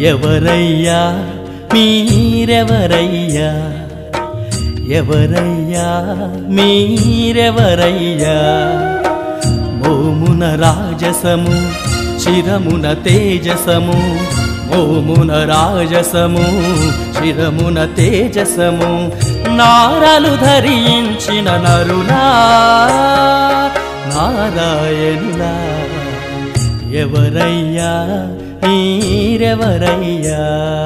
ఎవరయ్యా మీరెవరయ్యా ఎవరయ్యా మీరెవరయ్యా మోమున రాజసము చిరమున తేజసము మోమున రాజసము చిరమున తేజసము నారలు ధరించిన నరులా నారాయణులా ఎవరయ్యా మీరెవరయ్యా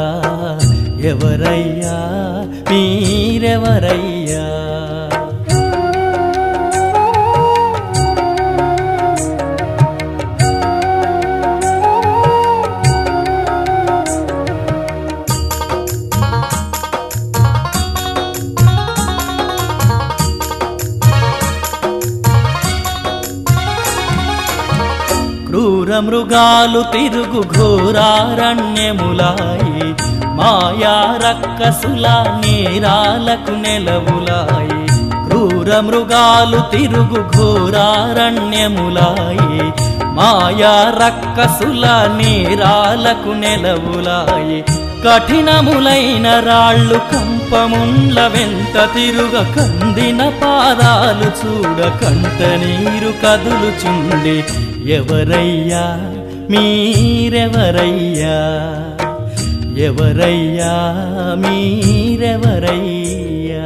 ఎవరయ్యా మీరెవరయ్యా క్రూర మృగాలు తిరుగు ఘోరారణ్యములాయి మాయా రక్కసుల నేరాలకు నెలవులాయి క్రూర మృగాలు తిరుగు ఘోరారణ్యములాయి మాయా రక్కసుల నేరాలకు నెలవులాయి కఠినములైన రాళ్ళు కంపముండ్ల వెంట తిరుగ కందిన పాదాలు చూడ కంట నీరు కదులుచుండి ఎవరయ్యా మీరెవరయ్యా ఎవరయ్యా మీరెవరయ్యా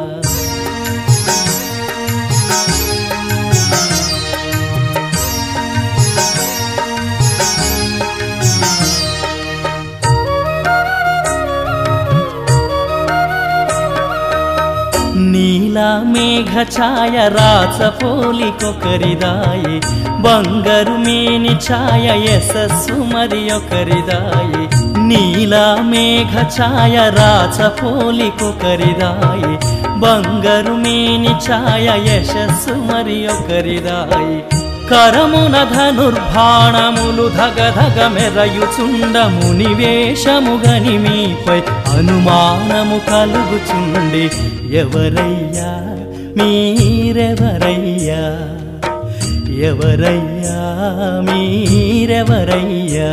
నీల మేఘ ఛాయ రాచ పోలికొకరిదాయి బంగారు మేని ఛాయ యశస్సు మరి ఒకరిదాయి నీల మేఘ ఛాయ రాచ పోలికొకరిదాయి బంగారు మేని ఛాయ యశస్సు మరి ఒకరిదాయి కరమున ధనుర్బాణములు ధగ ధగ మెరయుచుండ మునివేషముగని మీపై అనుమానము కలుగుచుండి ఎవరయ్యా మీరెవరయ్యా ఎవరయ్యా మీరెవరయ్యా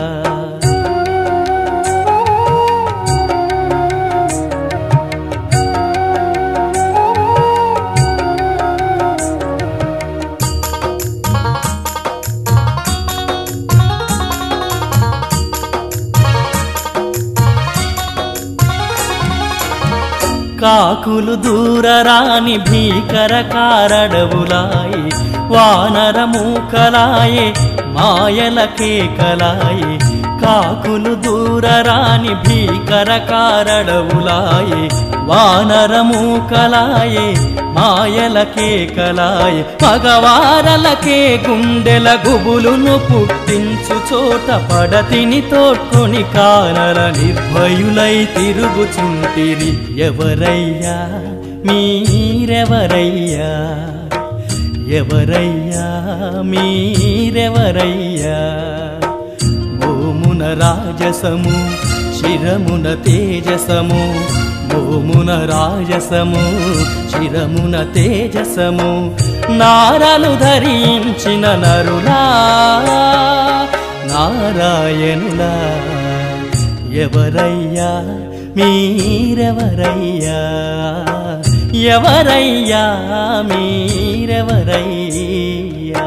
కాకులు దూరరాని భీకర కారడవులాయి వానర మూకలాయే మాయల కేకలాయి కాకులు దూరరాని భీకర కారడవులాయి వానర మూకలాయే మాయల కేకలాయే మగవారలకే గుండెల గుబులును పుట్టించు చోట పడతిని తోడ్కొని కానల నిర్భయులై తిరుగుచుంటిరి ఎవరయ్యా మీరెవరయ్యా ఎవరయ్యా మీరెవరయ్యా మోమున రాజసము శిరమున తేజసము మోమున రాజసము శిరమున తేజసము నారలు ధరించిన నరులా నారాయణులా ఎవరయ్యా మీరెవరయ్యా ఎవరయ్యా మీరెవరయ్యా